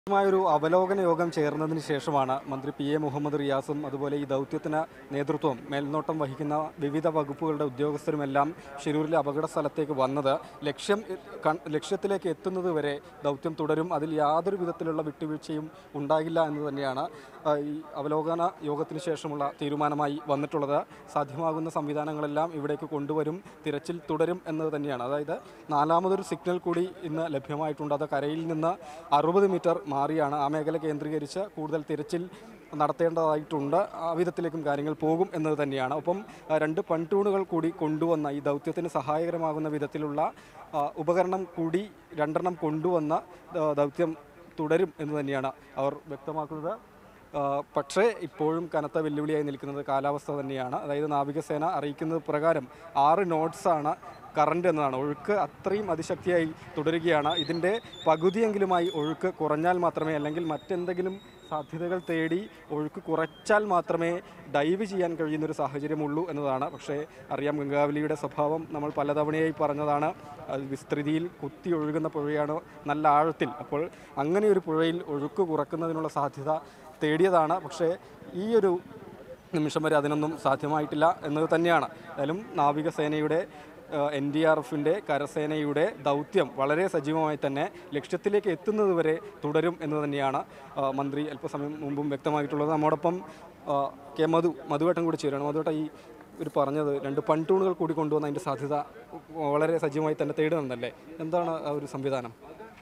ഒരു അവലോകന യോഗം ചേർന്നതിന് ശേഷമാണ് മന്ത്രി പി എ മുഹമ്മദ് റിയാസും അതുപോലെ ഈ ദൗത്യത്തിന് നേതൃത്വം മേൽനോട്ടം വഹിക്കുന്ന വിവിധ വകുപ്പുകളുടെ ഉദ്യോഗസ്ഥരുമെല്ലാം ഷിരൂരിലെ അപകട സ്ഥലത്തേക്ക് വന്നത് ലക്ഷ്യം കൺ- ലക്ഷ്യത്തിലേക്ക് എത്തുന്നത് വരെ ദൗത്യം തുടരും അതിൽ യാതൊരു വിധത്തിലുള്ള വിട്ടുവീഴ്ചയും ഉണ്ടാകില്ല എന്ന് തന്നെയാണ് ആ, ഈ അവലോകന യോഗത്തിന് ശേഷമുള്ള തീരുമാനമായി വന്നിട്ടുള്ളത് സാധ്യമാകുന്ന സംവിധാനങ്ങളെല്ലാം ഇവിടേക്ക് കൊണ്ടുവരും തിരച്ചിൽ തുടരും എന്നത് തന്നെയാണ് അതായത് നാലാമതൊരു സിഗ്നൽ കൂടി ഇന്ന് ലഭ്യമായിട്ടുണ്ട് അത് കരയിൽ നിന്ന് അറുപത് മീറ്റർ മാറിയാണ് ആ മേഖല കേന്ദ്രീകരിച്ച് കൂടുതൽ തിരച്ചിൽ നടത്തേണ്ടതായിട്ടുണ്ട് ആ വിധത്തിലേക്കും കാര്യങ്ങൾ പോകും എന്നത് തന്നെയാണ് ഒപ്പം ആ, രണ്ട് പൺടൂണുകൾ കൂടി കൊണ്ടുവന്ന ഈ ദൗത്യത്തിന് സഹായകരമാകുന്ന വിധത്തിലുള്ള ആ, ഉപകരണം കൂടി രണ്ടെണ്ണം കൊണ്ടുവന്ന ആ, ദൗത്യം തുടരും എന്ന് തന്നെയാണ് അവർ വ്യക്തമാക്കുന്നത് ആ, പക്ഷേ ഇപ്പോഴും കനത്ത വെല്ലുവിളിയായി നിൽക്കുന്നത് കാലാവസ്ഥ തന്നെയാണ് അതായത് നാവികസേന അറിയിക്കുന്നത് പ്രകാരം ആറ് നോട്ട്സാണ് കറണ്ട് എന്നതാണ് ഒഴുക്ക് അത്രയും അതിശക്തിയായി തുടരുകയാണ് ഇതിൻ്റെ പകുതിയെങ്കിലുമായി ഒഴുക്ക് കുറഞ്ഞാൽ മാത്രമേ അല്ലെങ്കിൽ മറ്റെന്തെങ്കിലും സാധ്യതകൾ തേടി ഒഴുക്ക് കുറച്ചാൽ മാത്രമേ ഡൈവ് ചെയ്യാൻ കഴിയുന്നൊരു സാഹചര്യമുള്ളൂ എന്നതാണ് പക്ഷേ അറിയാം ഗംഗാവലിയുടെ സ്വഭാവം നമ്മൾ പലതവണയായി പറഞ്ഞതാണ് അത് വിസ്തൃതിയിൽ കുത്തി ഒഴുകുന്ന പുഴയാണ് നല്ല ആഴത്തിൽ അപ്പോൾ അങ്ങനെ ഒരു പുഴയിൽ ഒഴുക്ക് കുറക്കുന്നതിനുള്ള സാധ്യത തേടിയതാണ് പക്ഷേ ഈ ഒരു നിമിഷം വരെ അതിനൊന്നും സാധ്യമായിട്ടില്ല എന്നത് തന്നെയാണ് എന്തായാലും നാവികസേനയുടെ എൻ ഡി ആർ എഫിൻ്റെ കരസേനയുടെ ദൗത്യം വളരെ സജീവമായി തന്നെ ലക്ഷ്യത്തിലേക്ക് എത്തുന്നത് വരെ തുടരും എന്ന് തന്നെയാണ് ആ, മന്ത്രി അല്പസമയം മുമ്പും വ്യക്തമായിട്ടുള്ളത് നമ്മോടൊപ്പം ആ, കെ മധു മധുവേട്ടൻ കൂടി ചേരുകയാണ് മധുവേട്ട ഈ ഒരു പറഞ്ഞത് രണ്ട് പൺടൂണുകൾ കൂടി കൊണ്ടുവന്ന അതിൻ്റെ സാധ്യത വളരെ സജീവമായി തന്നെ തേടുന്നുണ്ടല്ലേ എന്താണ് ആ ഒരു സംവിധാനം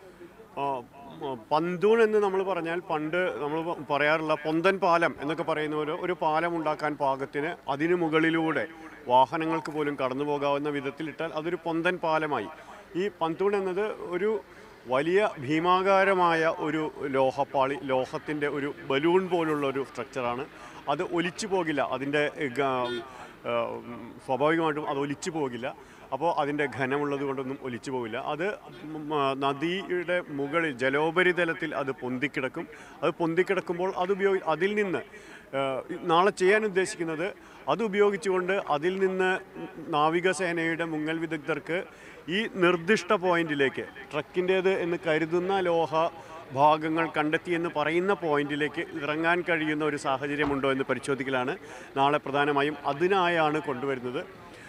ആ, മ, പന്തൂൺ എന്ന് നമ്മൾ പറഞ്ഞാൽ പണ്ട് നമ്മൾ പറയാറുള്ള പൊന്തൻ പാലം എന്നൊക്കെ പറയുന്ന ഒരു ഒരു പാലം ഉണ്ടാക്കാൻ പാകത്തിന് അതിനു മുകളിലൂടെ വാഹനങ്ങൾക്ക് പോലും കടന്നു പോകാവുന്ന വിധത്തിലിട്ടാൽ അതൊരു പൊന്തൻ പാലമായി ഈ പന്തൂൺ എന്നത് ഒരു വലിയ ഭീമാകാരമായ ഒരു ലോഹപ്പാളി ലോഹത്തിൻ്റെ ഒരു ബലൂൺ പോലുള്ള ഒരു സ്ട്രക്ചറാണ് അത് ഒലിച്ചു പോകില്ല അതിൻ്റെ ഗ- ആ, സ്വാഭാവികമായിട്ടും അത് ഒലിച്ചു പോകില്ല അപ്പോൾ അതിൻ്റെ ഘനമുള്ളത് കൊണ്ടൊന്നും ഒലിച്ചു പോകില്ല അത് ഉം, ആ, നദിയുടെ മുകളിൽ ജലോപരിതലത്തിൽ അത് പൊന്തിക്കിടക്കും അത് പൊന്തിക്കിടക്കുമ്പോൾ അത് ഉപയോഗി അതിൽ നിന്ന് ആ, നാളെ ചെയ്യാൻ ഉദ്ദേശിക്കുന്നത് അത് ഉപയോഗിച്ചുകൊണ്ട് അതിൽ നിന്ന് നാവികസേനയുടെ മുങ്ങൽ വിദഗ്ധർക്ക് ഈ നിർദ്ദിഷ്ട പോയിന്റിലേക്ക് ട്രക്കിൻ്റേത് എന്ന് കരുതുന്ന ലോഹ ഭാഗങ്ങൾ കണ്ടെത്തി എന്ന് പറയുന്ന പോയിന്റിലേക്ക് ഇറങ്ങാൻ കഴിയുന്ന ഒരു സാഹചര്യമുണ്ടോ എന്ന് പരിശോധിക്കലാണ് നാളെ പ്രധാനമായും അതിനായാണ് കൊണ്ടുവരുന്നത്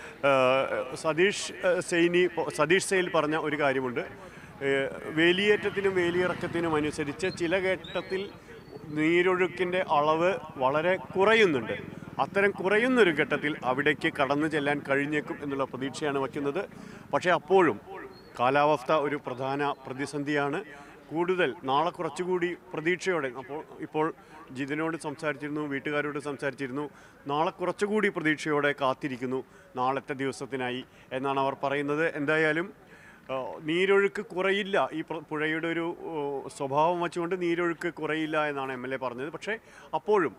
ഏഹ് സതീഷ് ഏഹ് സെയ്നി സതീഷ് സെയിൽ പറഞ്ഞ ഒരു കാര്യമുണ്ട് ഏഹ് വേലിയേറ്റത്തിനും വേലിയിറക്കത്തിനും അനുസരിച്ച് ചില ഘട്ടത്തിൽ നീരൊഴുക്കിൻ്റെ അളവ് വളരെ കുറയുന്നുണ്ട് അത്തരം കുറയുന്നൊരു ഘട്ടത്തിൽ അവിടേക്ക് കടന്നു ചെല്ലാൻ കഴിഞ്ഞേക്കും എന്നുള്ള പ്രതീക്ഷയാണ് വയ്ക്കുന്നത് പക്ഷേ അപ്പോഴും കാലാവസ്ഥ ഒരു പ്രധാന പ്രതിസന്ധിയാണ് കൂടുതൽ നാളെ കുറച്ചുകൂടി പ്രതീക്ഷയോടെ അപ്പോൾ ഇപ്പോൾ ജിതിനോട് സംസാരിച്ചിരുന്നു വീട്ടുകാരോട് സംസാരിച്ചിരുന്നു നാളെ കുറച്ചുകൂടി പ്രതീക്ഷയോടെ കാത്തിരിക്കുന്നു നാളത്തെ ദിവസത്തിനായി എന്നാണ് അവർ പറയുന്നത് എന്തായാലും ആ, നീരൊഴുക്ക് കുറയില്ല ഈ പ്ര- പുഴയുടെ ഒരു ഓ, സ്വഭാവം വെച്ചുകൊണ്ട് നീരൊഴുക്ക് കുറയില്ല എന്നാണ് എം എൽ എ പറഞ്ഞത് പക്ഷേ അപ്പോഴും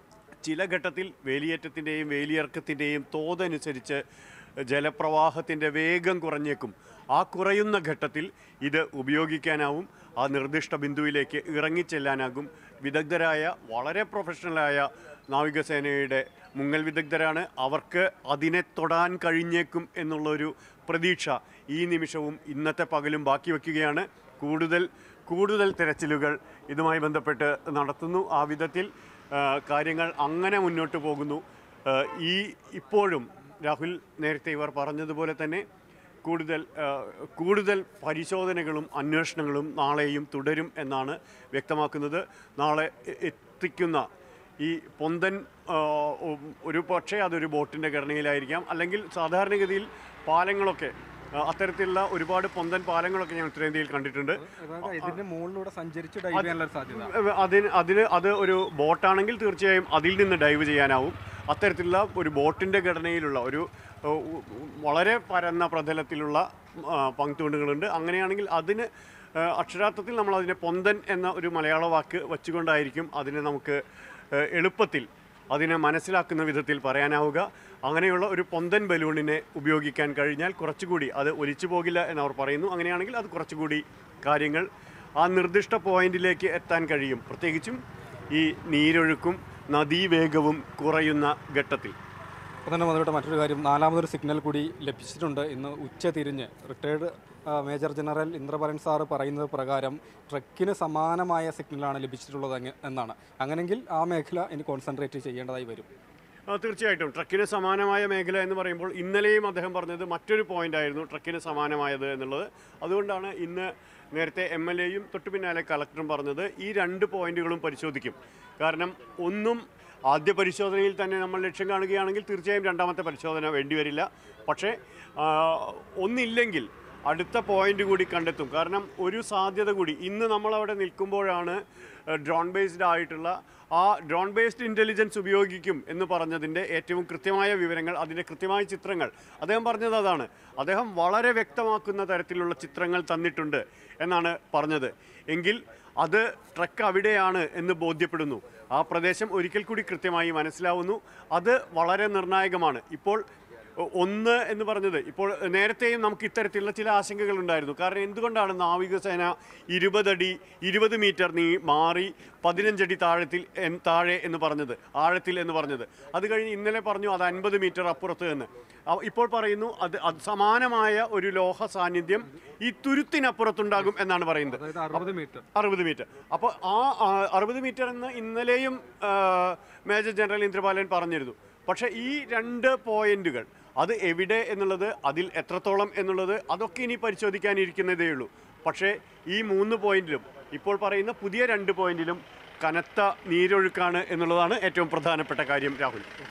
ചില ഘട്ടത്തിൽ വേലിയേറ്റത്തിൻ്റെയും വേലിയിറക്കത്തിൻ്റെയും തോതനുസരിച്ച് ജലപ്രവാഹത്തിൻ്റെ വേഗം കുറഞ്ഞേക്കും ആ കുറയുന്ന ഘട്ടത്തിൽ ഇത് ഉപയോഗിക്കാനാവും ആ നിർദ്ദിഷ്ട ബിന്ദുവിലേക്ക് ഇറങ്ങിച്ചെല്ലാനാകും വിദഗ്ധരായ വളരെ പ്രൊഫഷണലായ നാവികസേനയുടെ മുങ്ങൽ വിദഗ്ധരാണ് അവർക്ക് അതിനെ തൊടാൻ കഴിഞ്ഞേക്കും എന്നുള്ളൊരു പ്രതീക്ഷ ഈ നിമിഷവും ഇന്നത്തെ പകലും ബാക്കി വയ്ക്കുകയാണ് കൂടുതൽ കൂടുതൽ തിരച്ചിലുകൾ ഇതുമായി ബന്ധപ്പെട്ട് നടത്തുന്നു ആ വിധത്തിൽ ആ, കാര്യങ്ങൾ അങ്ങനെ മുന്നോട്ട് പോകുന്നു ആ, ഈ ഇപ്പോഴും രാഹുൽ നേരത്തെ ഇവർ പറഞ്ഞതുപോലെ തന്നെ കൂടുതൽ ആ, കൂടുതൽ പരിശോധനകളും അന്വേഷണങ്ങളും നാളെയും തുടരും എന്നാണ് വ്യക്തമാക്കുന്നത് നാളെ എ- എത്തിക്കുന്ന ഈ പൊന്തൻ ആ, ഉം, ഒരു പക്ഷേ അതൊരു ബോട്ടിൻ്റെ ഘടനയിലായിരിക്കാം അല്ലെങ്കിൽ സാധാരണഗതിയിൽ പാലങ്ങളൊക്കെ ആ, അത്തരത്തിലുള്ള ഒരുപാട് പൊന്തൻ പാലങ്ങളൊക്കെ ഞാൻ ഉത്തരേന്ത്യയിൽ കണ്ടിട്ടുണ്ട് അതായത് ഇതിന്റെ മുകളിലൂടെ സഞ്ചരിച്ച് ഡൈവ് ചെയ്യാനുള്ള ഒരു സാധ്യത അതിന് അതിന് അത് ഒരു ബോട്ടാണെങ്കിൽ തീർച്ചയായും അതിൽ നിന്ന് ഡൈവ് ചെയ്യാനാവും അത്തരത്തിലുള്ള ഒരു ബോട്ടിൻ്റെ ഘടനയിലുള്ള ഒരു ഏഹ്, ഉ- ഉ- വളരെ പരന്ന പ്രതലത്തിലുള്ള ആ, പങ്ക്തൂണുകളുണ്ട് അങ്ങനെയാണെങ്കിൽ അതിന് ഏഹ്, അക്ഷരാർത്ഥത്തിൽ നമ്മൾ അതിനെ പൊന്തൻ എന്ന ഒരു മലയാള വാക്ക് വെച്ചുകൊണ്ടായിരിക്കും അതിനെ നമുക്ക് ഏഹ്, എളുപ്പത്തിൽ അതിനെ മനസ്സിലാക്കുന്ന വിധത്തിൽ പറയാനാവുക അങ്ങനെയുള്ള ഒരു പൊന്തൻ ബലൂണിനെ ഉപയോഗിക്കാൻ കഴിഞ്ഞാൽ കുറച്ചുകൂടി അത് ഒലിച്ചു പോകില്ല എന്ന് അവർ പറയുന്നു അങ്ങനെയാണെങ്കിൽ അത് കുറച്ചുകൂടി കാര്യങ്ങൾ ആ നിർദ്ദിഷ്ട പോയിന്റിലേക്ക് എത്താൻ കഴിയും പ്രത്യേകിച്ചും ഈ നീരൊഴുക്കും നദീവേഗവും കുറയുന്ന ഘട്ടത്തിൽ അപ്പോൾ തന്നെ വന്നിട്ട് മറ്റൊരു കാര്യം നാലാമതൊരു സിഗ്നൽ കൂടി ലഭിച്ചിട്ടുണ്ട് ഇന്ന് ഉച്ച തിരിഞ്ഞ് retired major general Indrabalan sir പറയുന്നത് പ്രകാരം ട്രക്കിന് സമാനമായ സിഗ്നലാണ് ലഭിച്ചിട്ടുള്ളത് അങ്ങ- എന്നാണ് അങ്ങനെങ്കിൽ ആ മേഖല ഇനി കോൺസെൻട്രേറ്റ് ചെയ്യേണ്ടതായി വരും ആ, തീർച്ചയായിട്ടും ട്രക്കിന് സമാനമായ മേഖല എന്ന് പറയുമ്പോൾ ഇന്നലെയും അദ്ദേഹം പറഞ്ഞത് മറ്റൊരു പോയിന്റ് ആയിരുന്നു ട്രക്കിന് സമാനമായത് എന്നുള്ളത് അതുകൊണ്ടാണ് ഇന്ന് നേരത്തെ എം എൽ എയും തൊട്ടു പിന്നാലെ കളക്ടറും പറഞ്ഞത് ഈ രണ്ട് പോയിന്റുകളും പരിശോധിക്കും കാരണം ഒന്നും ആദ്യ പരിശോധനയിൽ തന്നെ നമ്മൾ ലക്ഷ്യം കാണുകയാണെങ്കിൽ തീർച്ചയായും രണ്ടാമത്തെ പരിശോധന വേണ്ടിവരില്ല പക്ഷേ ആ, ഒന്നില്ലെങ്കിൽ അടുത്ത പോയിന്റ് കൂടി കണ്ടെത്തും കാരണം ഒരു സാധ്യത കൂടി ഇന്ന് നമ്മൾ അവിടെ നിൽക്കുമ്പോഴാണ് ഡ്രോൺ ബേസ്ഡ് ആയിട്ടുള്ള ആ ഡ്രോൺ ബേസ്ഡ് ഇൻ്റലിജൻസ് ഉപയോഗിക്കും എന്ന് പറഞ്ഞതിൻ്റെ ഏറ്റവും കൃത്യമായ വിവരങ്ങൾ അതിൻ്റെ കൃത്യമായ ചിത്രങ്ങൾ അദ്ദേഹം പറഞ്ഞത് അതാണ് അദ്ദേഹം വളരെ വ്യക്തമാക്കുന്ന തരത്തിലുള്ള ചിത്രങ്ങൾ തന്നിട്ടുണ്ട് എന്നാണ് പറഞ്ഞത് എങ്കിൽ അത് ട്രക്ക് അവിടെയാണ് എന്ന് ബോധ്യപ്പെടുന്നു ആ പ്രദേശം ഒരിക്കൽ കൂടി കൃത്യമായി മനസ്സിലാവുന്നു അത് വളരെ നിർണായകമാണ് ഇപ്പോൾ ഒ- ഒന്ന് എന്ന് പറഞ്ഞത് ഇപ്പോൾ നേരത്തെയും നമുക്ക് ഇത്തരത്തിലുള്ള ചില ആശങ്കകൾ ഉണ്ടായിരുന്നു കാരണം എന്തുകൊണ്ടാണ് നാവികസേന ഇരുപതടി ഇരുപത് മീറ്റർ നീ മാറി പതിനഞ്ചടി താഴത്തിൽ എൻ- താഴെ എന്ന് പറഞ്ഞത് ആഴത്തിൽ എന്ന് പറഞ്ഞത് അത് കഴിഞ്ഞ് ഇന്നലെ പറഞ്ഞു അത് അൻപത് മീറ്റർ അപ്പുറത്ത് എന്ന് അവ- ഇപ്പോൾ പറയുന്നു അത് അത് സമാനമായ ഒരു ലോഹ സാന്നിധ്യം ഈ തുരുത്തിനപ്പുറത്തുണ്ടാകും എന്നാണ് പറയുന്നത് അതായത് അറുപത് മീറ്റർ അറുപത് മീറ്റർ അപ്പോൾ ആ അറുപത് മീറ്റർ എന്ന് ഇന്നലെയും ആ, മേജർ ജനറൽ ഇന്ദ്രപാലൻ പറഞ്ഞിരുന്നു പക്ഷേ ഈ രണ്ട് പോയിന്റുകൾ അത് എവിടെ എന്നുള്ളത് അതിൽ എത്രത്തോളം എന്നുള്ളത് അതൊക്കെ ഇനി പരിശോധിക്കാനിരിക്കുന്നതേ ഉള്ളൂ പക്ഷേ ഈ മൂന്ന് പോയിന്റിലും ഇപ്പോൾ പറയുന്ന പുതിയ രണ്ട് പോയിന്റിലും കനത്ത നീരൊഴുക്കാണ് എന്നുള്ളതാണ് ഏറ്റവും പ്രധാനപ്പെട്ട കാര്യം രാഹുൽ